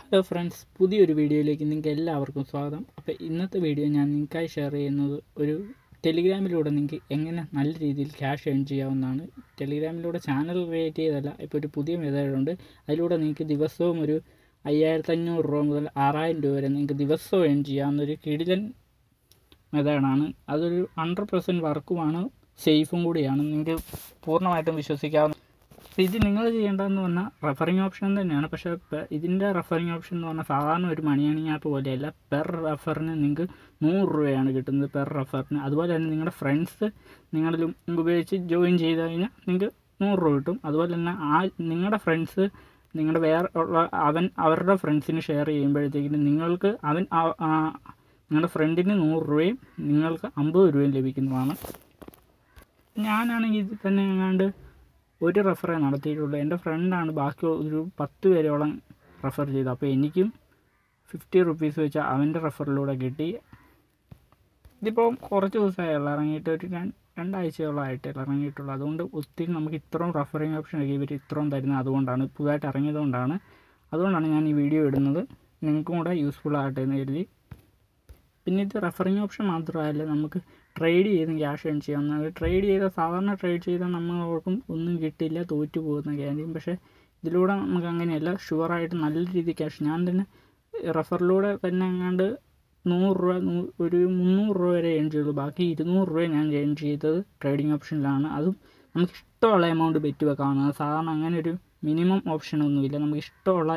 hello friends പുതിയൊരു വീഡിയോയിലേക്ക് നിങ്ങൾക്ക് എല്ലാവർക്കും സ്വാഗതം അപ്പോൾ ഇന്നത്തെ വീഡിയോ ഞാൻ നിങ്ങൾക്കായി ഷെയർ ചെയ്യുന്നത് ഒരു ടെലിഗ്രാമിലൂടെ നിങ്ങൾക്ക് എങ്ങനെ നല്ല രീതിയിൽ ക്യാഷ് ഏൺ ചെയ്യാവുന്നതാണ് ടെലിഗ്രാമിലൂടെ ചാനൽ ക്രിയേറ്റ് ചെയ്തല്ല ഇപ്പോൾ ഒരു പുതിയ മെത്തേഡുണ്ട് അതിലൂടെ നിങ്ങൾക്ക് ദിവസവും ഒരു അയ്യായിരത്തി അഞ്ഞൂറ് രൂപ മുതൽ ആറായിരം രൂപ വരെ നിങ്ങൾക്ക് ദിവസവും ഏൺ ചെയ്യാവുന്ന ഒരു കിടിലൻ മെത്തേഡാണ് അതൊരു ഹൺഡ്രഡ് പെർസെൻറ്റ് വർക്കുമാണ് സേഫും കൂടിയാണ് നിങ്ങൾക്ക് പൂർണ്ണമായിട്ടും വിശ്വസിക്കാവുന്ന അപ്പോൾ ഇത് നിങ്ങൾ ചെയ്യേണ്ടതെന്ന് പറഞ്ഞാൽ റെഫറിങ് ഓപ്ഷൻ തന്നെയാണ് പക്ഷേ ഇപ്പം ഇതിൻ്റെ റെഫറിങ് ഓപ്ഷൻ എന്ന് പറഞ്ഞാൽ സാധാരണ ഒരു മണി ഏണിംഗ് ആപ്പ് പോലെയല്ല പെർ റെഫറിന് നിങ്ങൾക്ക് നൂറ് രൂപയാണ് കിട്ടുന്നത് പെർ റെഫറിന് അതുപോലെ തന്നെ നിങ്ങളുടെ ഫ്രണ്ട്സ് നിങ്ങൾ ലിങ്ക് ഉപയോഗിച്ച് ജോയിൻ ചെയ്ത് കഴിഞ്ഞാൽ നിങ്ങൾക്ക് നൂറ് രൂപ കിട്ടും അതുപോലെ തന്നെ ആ നിങ്ങളുടെ ഫ്രണ്ട്സ് നിങ്ങളുടെ വേറെ ഉള്ള അവൻ അവരുടെ ഫ്രണ്ട്സിന് ഷെയർ ചെയ്യുമ്പോഴത്തേക്കിനും നിങ്ങൾക്ക് അവൻ ആ- ആ നിങ്ങളുടെ ഫ്രണ്ടിന് നൂറ് രൂപയും നിങ്ങൾക്ക് അമ്പത് രൂപയും ലഭിക്കുന്നതാണ് ഞാനാണെങ്കിൽ ഇതിൽ തന്നെ എങ്ങാണ്ട് ഒരു റെഫറേ നടത്തിയിട്ടുള്ളൂ എൻ്റെ ഫ്രണ്ടാണ് ബാക്കി ഒരു പത്ത് പേരോളം റെഫർ ചെയ്തത് അപ്പോൾ എനിക്കും ഫിഫ്റ്റി റുപ്പീസ് വെച്ച് അവൻ്റെ റെഫറിലൂടെ കിട്ടി ഇതിപ്പോൾ കുറച്ച് ദിവസമായുള്ള ഇറങ്ങിയിട്ട് ഒരു രണ്ട് രണ്ടാഴ്ചയോളമായിട്ട് ഇറങ്ങിയിട്ടുള്ളൂ അതുകൊണ്ട് ഒത്തിരി നമുക്ക് ഇത്രയും റെഫറിങ് ഓപ്ഷൻ ഒക്കെ ഇവർ ഇത്രയും തരുന്നത് അതുകൊണ്ടാണ് പുതുതായിട്ട് ഇറങ്ങിയതുകൊണ്ടാണ് അതുകൊണ്ടാണ് ഞാൻ ഈ വീഡിയോ ഇടുന്നത് നിങ്ങൾക്കും കൂടെ യൂസ്ഫുൾ ആകട്ടെ എന്ന് കരുതി പിന്നെ ഇത് റെഫറിങ് ഓപ്ഷൻ മാത്രമല്ല നമുക്ക് ട്രേഡ് ചെയ്തും ക്യാഷ് ഏൺ ചെയ്യാവുന്നതാണ് ട്രേഡ് ചെയ്താൽ സാധാരണ ട്രേഡ് ചെയ്താൽ നമ്മൾക്കും ഒന്നും കിട്ടില്ല തോറ്റു പോകുന്ന കാര്യം പക്ഷേ ഇതിലൂടെ നമുക്ക് അങ്ങനെയല്ല ഷുവറായിട്ട് നല്ല രീതിയിൽ ക്യാഷ് ഞാൻ തന്നെ റെഫറിലൂടെ തന്നെ എങ്ങാണ്ട് നൂറ് രൂപ നൂ- ഒരു മുന്നൂറ് രൂപ വരെ ഏൺ ചെയ്തുള്ളൂ ബാക്കി ഇരുന്നൂറ് രൂപ ഞാൻ ഏൺ ചെയ്തത് ട്രേഡിംഗ് ഓപ്ഷനിലാണ് അതും നമുക്ക് ഇഷ്ടമുള്ള എമൗണ്ട് ബെറ്റ് വെക്കാവുന്നതാണ് സാധാരണ അങ്ങനെ ഒരു മിനിമം ഓപ്ഷനൊന്നുമില്ല നമുക്ക് ഇഷ്ടമുള്ള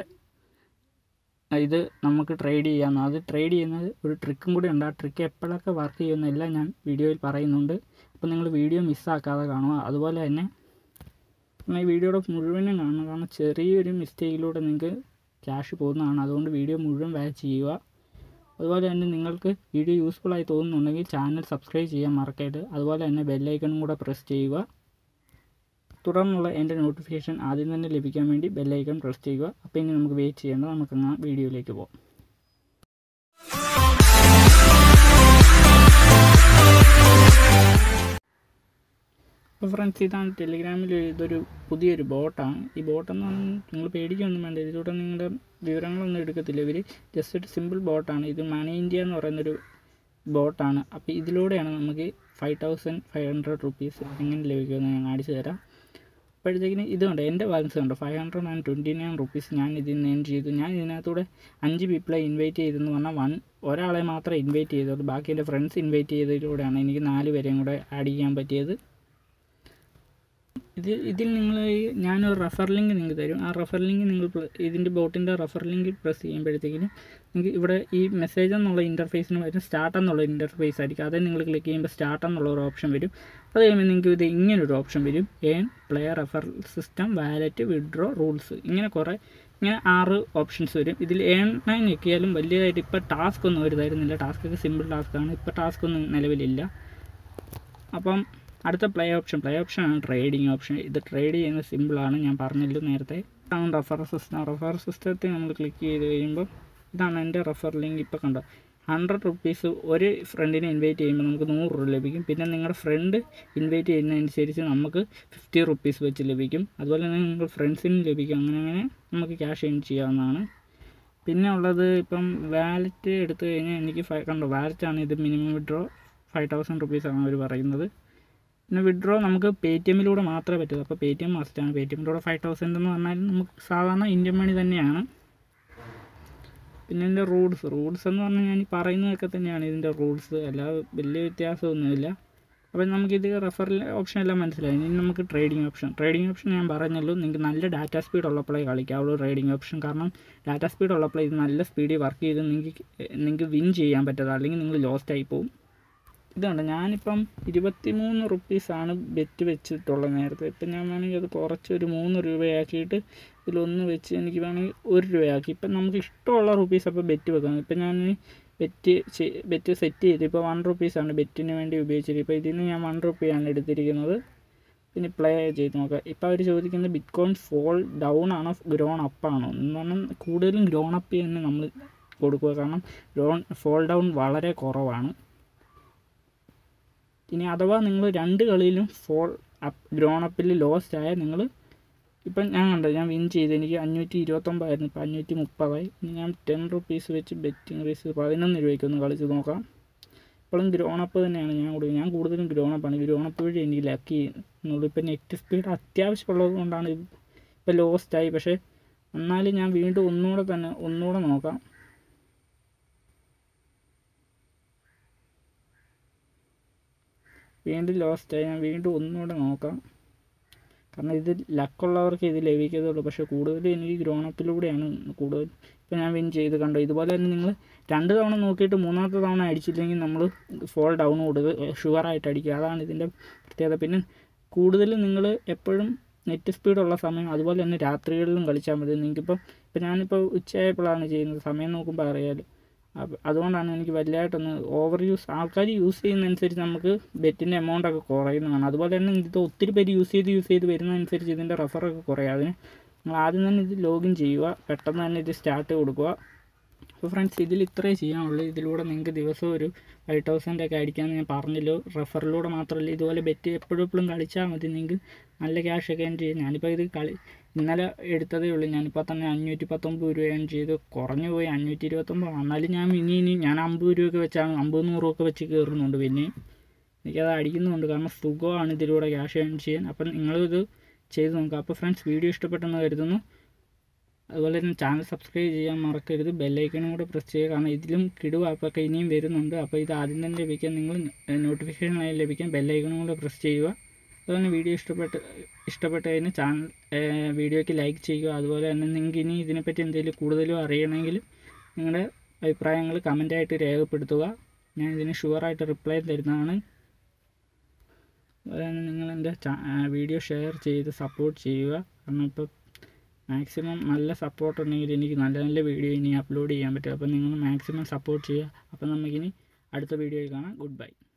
ഇത് നമുക്ക് ട്രേഡ് ചെയ്യാവുന്ന അത് ട്രേഡ് ചെയ്യുന്നത് ഒരു ട്രിക്കും കൂടി ഉണ്ട് ആ ട്രിക്ക് എപ്പോഴൊക്കെ വർക്ക് ചെയ്യുമെന്നെല്ലാം ഞാൻ വീഡിയോയിൽ പറയുന്നുണ്ട് അപ്പോൾ നിങ്ങൾ വീഡിയോ മിസ്സാക്കാതെ കാണുക അതുപോലെ തന്നെ ഈ വീഡിയോയുടെ മുഴുവനും കാണുക കാരണം ചെറിയൊരു മിസ്റ്റേക്കിലൂടെ നിങ്ങൾക്ക് ക്യാഷ് പോകുന്നതാണ് അതുകൊണ്ട് വീഡിയോ മുഴുവൻ വാച്ച് ചെയ്യുക അതുപോലെ തന്നെ നിങ്ങൾക്ക് വീഡിയോ യൂസ്ഫുൾ ആയി തോന്നുന്നുണ്ടെങ്കിൽ ചാനൽ സബ്സ്ക്രൈബ് ചെയ്യാൻ മറക്കരുത് അതുപോലെ തന്നെ ബെല്ലൈക്കണും കൂടെ പ്രസ് ചെയ്യുക തുടർന്നുള്ള എൻ്റെ നോട്ടിഫിക്കേഷൻ ആദ്യം തന്നെ ലഭിക്കാൻ വേണ്ടി ബെല്ലൈക്കൺ പ്രസ് ചെയ്യുക അപ്പോൾ ഇനി നമുക്ക് വെയിറ്റ് ചെയ്യേണ്ട നമുക്ക് ആ വീഡിയോയിലേക്ക് പോകാം അപ്പോൾ ഫ്രണ്ട്സ് ഇതാണ് ടെലിഗ്രാമിൽ ഇതൊരു പുതിയൊരു ബോട്ടാണ് ഈ ബോട്ടെന്ന് പറഞ്ഞാൽ നിങ്ങൾ പേടിക്കൊന്നും വേണ്ട ഇതിലൂടെ നിങ്ങളുടെ വിവരങ്ങളൊന്നും എടുക്കത്തില്ല ഇവർ ജസ്റ്റ് ഒരു സിമ്പിൾ ബോട്ടാണ് ഇത് മണി ഇന്ത്യ എന്ന് പറയുന്നൊരു ബോട്ടാണ് അപ്പോൾ ഇതിലൂടെയാണ് നമുക്ക് five thousand five hundred rupees എങ്ങനെ ലഭിക്കുമെന്ന് ഞാൻ കാണിച്ചു തരാം അപ്പോഴത്തേക്കിന് ഇതുണ്ട് എൻ്റെ ബാലൻസ് ഉണ്ട് five hundred and twenty nine rupees ഞാൻ ഇതിൽ നിന്ന് ഏൺ ചെയ്തു ഞാൻ ഇതിനകത്തൂടെ അഞ്ച് പീപ്പിളെ ഇൻവൈറ്റ് ചെയ്തെന്ന് പറഞ്ഞാൽ വൺ ഒരാളെ മാത്രമേ ഇൻവൈറ്റ് ചെയ്തുള്ളൂ ബാക്കി എൻ്റെ ഫ്രണ്ട്സ് ഇൻവൈറ്റ് ചെയ്തതിലൂടെയാണ് എനിക്ക് നാല് പേരെയും കൂടെ ആഡ് ചെയ്യാൻ പറ്റിയത് ഇത് ഇതിൽ നിങ്ങൾ ഞാനൊരു റെഫർ ലിങ്ക് നിങ്ങൾക്ക് തരും ആ റെഫർ ലിങ്ക് നിങ്ങൾ പ്ല- ഇതിൻ്റെ ബോട്ടിൻ്റെ റെഫർ ലിങ്ക് പ്രസ് ചെയ്യുമ്പോഴത്തേക്കിനും നിങ്ങൾക്ക് ഇവിടെ ഈ മെസ്സേജ് എന്നുള്ള ഇൻ്റർഫേസിന് വരും സ്റ്റാർട്ട് എന്നുള്ള ഇൻ്റർഫേസ് ആയിരിക്കും അത് നിങ്ങൾ ക്ലിക്ക് ചെയ്യുമ്പോൾ സ്റ്റാർട്ട് എന്നുള്ള ഒരു ഓപ്ഷൻ വരും അത് കഴിയുമ്പോൾ നിങ്ങൾക്ക് ഇത് ഇങ്ങനൊരു ഓപ്ഷൻ വരും earn player refer system wallet withdraw rules ഇങ്ങനെ കുറേ ഇങ്ങനെ ആറ് ഓപ്ഷൻസ് വരും ഇതിൽ ഏൺ ഞെക്കിയാലും വലിയതായിട്ട് ഇപ്പോൾ ടാസ്ക് ഒന്നും ഒരു തരുന്നില്ല ടാസ്ക് ഒക്കെ സിമ്പിൾ ടാസ്ക്കാണ് ഇപ്പോൾ ടാസ്ക് ഒന്നും നിലവിലില്ല അപ്പം അടുത്ത പ്ലേ ഓപ്ഷൻ പ്ലേ ഓപ്ഷൻ ആണ് ട്രേഡിംഗ് ഓപ്ഷൻ ഇത് ട്രേഡ് ചെയ്യുന്നത് സിമ്പിളാണ് ഞാൻ പറഞ്ഞല്ലോ നേരത്തെ ഇതാണ് റെഫർ സിസ്റ്റം റെഫർ സിസ്റ്റത്തിൽ നമ്മൾ ക്ലിക്ക് ചെയ്ത് കഴിയുമ്പോൾ ഇതാണ് എൻ്റെ റെഫർ ലിങ്ക് ഇപ്പോൾ കണ്ടോ ഹൺഡ്രഡ് റുപ്പീസ് ഒരു ഫ്രണ്ടിനെ ഇൻവൈറ്റ് ചെയ്യുമ്പോൾ നമുക്ക് നൂറ് രൂപ ലഭിക്കും പിന്നെ നിങ്ങളുടെ ഫ്രണ്ട് ഇൻവൈറ്റ് ചെയ്യുന്നതനുസരിച്ച് നമുക്ക് ഫിഫ്റ്റി റുപ്പീസ് വെച്ച് ലഭിക്കും അതുപോലെ തന്നെ നിങ്ങൾ ഫ്രണ്ട്സിനും ലഭിക്കും അങ്ങനെ അങ്ങനെ നമുക്ക് ക്യാഷ് ഏൺ ചെയ്യാവുന്നതാണ് പിന്നെ ഉള്ളത് ഇപ്പം വാലറ്റ് എടുത്തു കഴിഞ്ഞാൽ എനിക്ക് ഫൈവ് കണ്ടോ വാലറ്റാണ് ഇത് മിനിമം വിഡ്രോ ഫൈവ് തൗസൻഡ് റുപ്പീസാണ് അവർ പറയുന്നത് പിന്നെ വിഡ്രോ നമുക്ക് പേ ടി എമ്മിലൂടെ മാത്രമേ പറ്റൂ അപ്പോൾ പേ ടി എം മസ്റ്റാണ് പേ ടി എമ്മിലൂടെ ഫൈവ് തൗസൻഡ് എന്ന് പറഞ്ഞാൽ നമുക്ക് സാധാരണ ഇന്ത്യൻ മണി തന്നെയാണ് പിന്നെ ഇതിൻ്റെ റൂൾസ് റൂൾസ് എന്ന് പറഞ്ഞാൽ ഞാൻ ഈ പറയുന്നതൊക്കെ തന്നെയാണ് ഇതിൻ്റെ റൂൾസ് അല്ലാതെ വലിയ വ്യത്യാസമൊന്നുമില്ല അപ്പോൾ നമുക്കിത് റെഫറൽ ഓപ്ഷൻ എല്ലാം മനസ്സിലായി ഇനി നമുക്ക് ട്രേഡിംഗ് ഓപ്ഷൻ ട്രേഡിംഗ് ഓപ്ഷൻ ഞാൻ പറഞ്ഞല്ലോ നിങ്ങൾക്ക് നല്ല ഡാറ്റ സ്പീഡ് ഉള്ളപ്പോഴേ കളിക്കാവുള്ളൂ ട്രേഡിംഗ് ഓപ്ഷൻ കാരണം ഡാറ്റ സ്പീഡ് ഉള്ളപ്പോൾ ഇത് നല്ല സ്പീഡിൽ വർക്ക് ചെയ്ത് നിങ്ങൾക്ക് നിങ്ങൾക്ക് വിൻ ചെയ്യാൻ പറ്റത്തില്ല അല്ലെങ്കിൽ നിങ്ങൾ ലോസ്റ്റ് ആയി പോകും ഇതുണ്ട് ഞാനിപ്പം ഇരുപത്തി മൂന്ന് റുപ്പീസാണ് ബെറ്റ് വെച്ചിട്ടുള്ളത് നേരത്തെ ഇപ്പം ഞാൻ വേണമെങ്കിൽ അത് കുറച്ച് ഒരു മൂന്ന് രൂപയാക്കിയിട്ട് ഇതിലൊന്ന് വെച്ച് എനിക്ക് വേണമെങ്കിൽ ഒരു രൂപയാക്കി ഇപ്പം നമുക്ക് ഇഷ്ടമുള്ള റുപ്പീസ് അപ്പോൾ ബെറ്റ് വെക്കാം ഇപ്പം ഞാൻ ബെറ്റ് ബെറ്റ് സെറ്റ് ചെയ്ത് ഇപ്പോൾ വൺ റുപ്പീസാണ് ബെറ്റിന് വേണ്ടി ഉപയോഗിച്ചത് ഇപ്പോൾ ഇതിൽ നിന്ന് ഞാൻ വൺ റുപ്പിയാണ് എടുത്തിരിക്കുന്നത് പിന്നെ പ്ലേ ചെയ്ത് നോക്കാം ഇപ്പോൾ അവർ ചോദിക്കുന്നത് ബിറ്റ് കോയിൻ ഫോൾ ഡൗൺ ആണോ ഗ്രോൺ അപ്പ് ആണോ എന്ന് പറഞ്ഞാൽ കൂടുതലും ഗ്രോൺ അപ്പ് തന്നെ നമ്മൾ കൊടുക്കുക കാരണം ഗ്രോൺ ഫോൾ ഡൗൺ വളരെ കുറവാണ് ഇനി അഥവാ നിങ്ങൾ രണ്ട് കളിയിലും ഫോൾ അപ്പ് ഗ്രോൺ അപ്പിൽ ലോസ്റ്റ് ആയാൽ നിങ്ങൾ ഇപ്പം ഞാൻ കണ്ടോ ഞാൻ വിൻ ചെയ്ത് എനിക്ക് അഞ്ഞൂറ്റി ഇരുപത്തൊമ്പതായിരുന്നു ഇപ്പം അഞ്ഞൂറ്റി മുപ്പതായി ഇനി ഞാൻ ടെൻ റുപ്പീസ് വെച്ച് ബെറ്റ് ഇൻക്രീസ് പതിനൊന്ന് രൂപയ്ക്ക് ഒന്ന് കളിച്ച് നോക്കാം ഇപ്പോഴും ഗ്രോണപ്പ് തന്നെയാണ് ഞാൻ കൂടുതൽ ഞാൻ കൂടുതലും ഗ്രോണപ്പാണ് ഗ്രോണപ്പ് വഴി എനിക്ക് ലക്കി ചെയ്യുന്നുള്ളൂ ഇപ്പം നെറ്റ് സ്പീഡ് അത്യാവശ്യമുള്ളത് കൊണ്ടാണ് ഇത് ഇപ്പം ലോസ്റ്റായി പക്ഷേ എന്നാലും ഞാൻ വീണ്ടും ഒന്നുകൂടെ തന്നെ ഒന്നുകൂടെ നോക്കാം വീണ്ടും ലോസ്റ്റായി ഞാൻ വീണ്ടും ഒന്നുകൂടെ നോക്കാം കാരണം ഇത് ലക്കുള്ളവർക്ക് ഇത് ലഭിക്കത്തുള്ളൂ പക്ഷേ കൂടുതലും എനിക്ക് ഗ്രോണപ്പിലൂടെയാണ് കൂടുതൽ ഇപ്പോൾ ഞാൻ വിൻ ചെയ്ത് കണ്ടോ ഇതുപോലെ തന്നെ നിങ്ങൾ രണ്ട് തവണ നോക്കിയിട്ട് മൂന്നാമത്തെ തവണ അടിച്ചില്ലെങ്കിൽ നമ്മൾ ഫോൾ ഡൗൺ കൊടുക്കുക ഷുവറായിട്ട് അടിക്കുക അതാണ് ഇതിൻ്റെ പ്രത്യേകത പിന്നെ കൂടുതലും നിങ്ങൾ എപ്പോഴും നെറ്റ് സ്പീഡുള്ള സമയം അതുപോലെ തന്നെ രാത്രികളിലും കളിച്ചാൽ മതി നിങ്ങൾക്കിപ്പോൾ ഇപ്പോൾ ഞാനിപ്പോൾ ഉച്ചയായപ്പോഴാണ് ചെയ്യുന്നത് സമയം നോക്കുമ്പോൾ അറിയാമല്ലോ അപ്പം അതുകൊണ്ടാണ് എനിക്ക് വലുതായിട്ടൊന്ന് ഓവർ യൂസ് ആൾക്കാർ യൂസ് ചെയ്യുന്നതനുസരിച്ച് നമുക്ക് ബെറ്റിൻ്റെ എമൗണ്ട് ഒക്കെ കുറയുന്നതാണ് അതുപോലെ തന്നെ ഇത് ഒത്തിരി പേര് യൂസ് ചെയ്ത് യൂസ് ചെയ്ത് വരുന്നതനുസരിച്ച് ഇതിൻ്റെ റഫറൊക്കെ കുറയും അതിന് നിങ്ങൾ ആദ്യം തന്നെ ഇത് ലോഗിൻ ചെയ്യുക പെട്ടെന്ന് തന്നെ ഇത് സ്റ്റാർട്ട് കൊടുക്കുക അപ്പോൾ ഫ്രണ്ട്സ് ഇതിൽ ഇത്രേ ചെയ്യാനുള്ളൂ ഇതിലൂടെ നിങ്ങൾക്ക് ദിവസവും ഒരു ഫൈവ് തൗസൻഡ് ഒക്കെ അടിക്കാമെന്ന് ഞാൻ പറഞ്ഞല്ലോ റെഫറിലൂടെ മാത്രമല്ല ഇതുപോലെ ബെറ്റ് എപ്പോഴും എപ്പോഴും കളിച്ചാൽ മതി നിങ്ങൾക്ക് നല്ല ക്യാഷ് ഒക്കെ ഏൺ ചെയ്യും ഞാനിപ്പോൾ ഇത് കളി ഇന്നലെ എടുത്തതേ ഉള്ളൂ ഞാനിപ്പോൾ തന്നെ അഞ്ഞൂറ്റി പത്തൊമ്പത് രൂപ ഏൺ ചെയ്ത് കുറഞ്ഞു പോയി അഞ്ഞൂറ്റി ഇരുപത്തൊമ്പത് എന്നാലും ഞാൻ ഇനി ഇനി ഞാൻ അമ്പത് രൂപയൊക്കെ വെച്ചാണ് അമ്പത് നൂറൊക്കെ വെച്ച് കയറുന്നുണ്ട് പിന്നെ എനിക്കത് അടിക്കുന്നുണ്ട് കാരണം സുഖമാണ് ഇതിലൂടെ ക്യാഷ് ഏൺ ചെയ്യാൻ അപ്പം നിങ്ങളിത് ചെയ്ത് നോക്കുക അപ്പോൾ ഫ്രണ്ട്സ് വീഡിയോ ഇഷ്ടപ്പെട്ടെന്ന് കരുതുന്നു അതുപോലെ തന്നെ ചാനൽ സബ്സ്ക്രൈബ് ചെയ്യാൻ മറക്കരുത് ബെല്ലൈക്കണും കൂടെ പ്രസ് ചെയ്യുക കാരണം ഇതിലും കിടുവ ആപ്പൊക്കെ ഇനിയും വരുന്നുണ്ട് അപ്പോൾ ഇത് ആദ്യം തന്നെ ലഭിക്കാൻ നിങ്ങൾ നോട്ടിഫിക്കേഷനായി ലഭിക്കാൻ ബെല്ലൈക്കണും കൂടെ പ്രസ് ചെയ്യുക അതുപോലെ വീഡിയോ ഇഷ്ടപ്പെട്ട് ഇഷ്ടപ്പെട്ടതിന് ചാനൽ വീഡിയോയ്ക്ക് ലൈക്ക് ചെയ്യുക അതുപോലെ തന്നെ നിങ്ങൾക്ക് ഇനി ഇതിനെപ്പറ്റി എന്തെങ്കിലും കൂടുതലും അറിയണമെങ്കിൽ നിങ്ങളുടെ അഭിപ്രായങ്ങൾ കമൻറ്റായിട്ട് രേഖപ്പെടുത്തുക ഞാൻ ഇതിന് ഷുവറായിട്ട് റിപ്ലൈ തരുന്നതാണ് അതുപോലെ തന്നെ നിങ്ങൾ എൻ്റെ വീഡിയോ ഷെയർ ചെയ്ത് സപ്പോർട്ട് ചെയ്യുക കാരണം ഇപ്പോൾ മാക്സിമം നല്ല സപ്പോർട്ട് ഉണ്ടെങ്കിൽ എനിക്ക് നല്ല നല്ല വീഡിയോ ഇനി അപ്ലോഡ് ചെയ്യാൻ പറ്റും അപ്പോൾ നിങ്ങൾ മാക്സിമം സപ്പോർട്ട് ചെയ്യുക അപ്പോൾ നമുക്കിനി അടുത്ത വീഡിയോയിൽ കാണാം ഗുഡ് ബൈ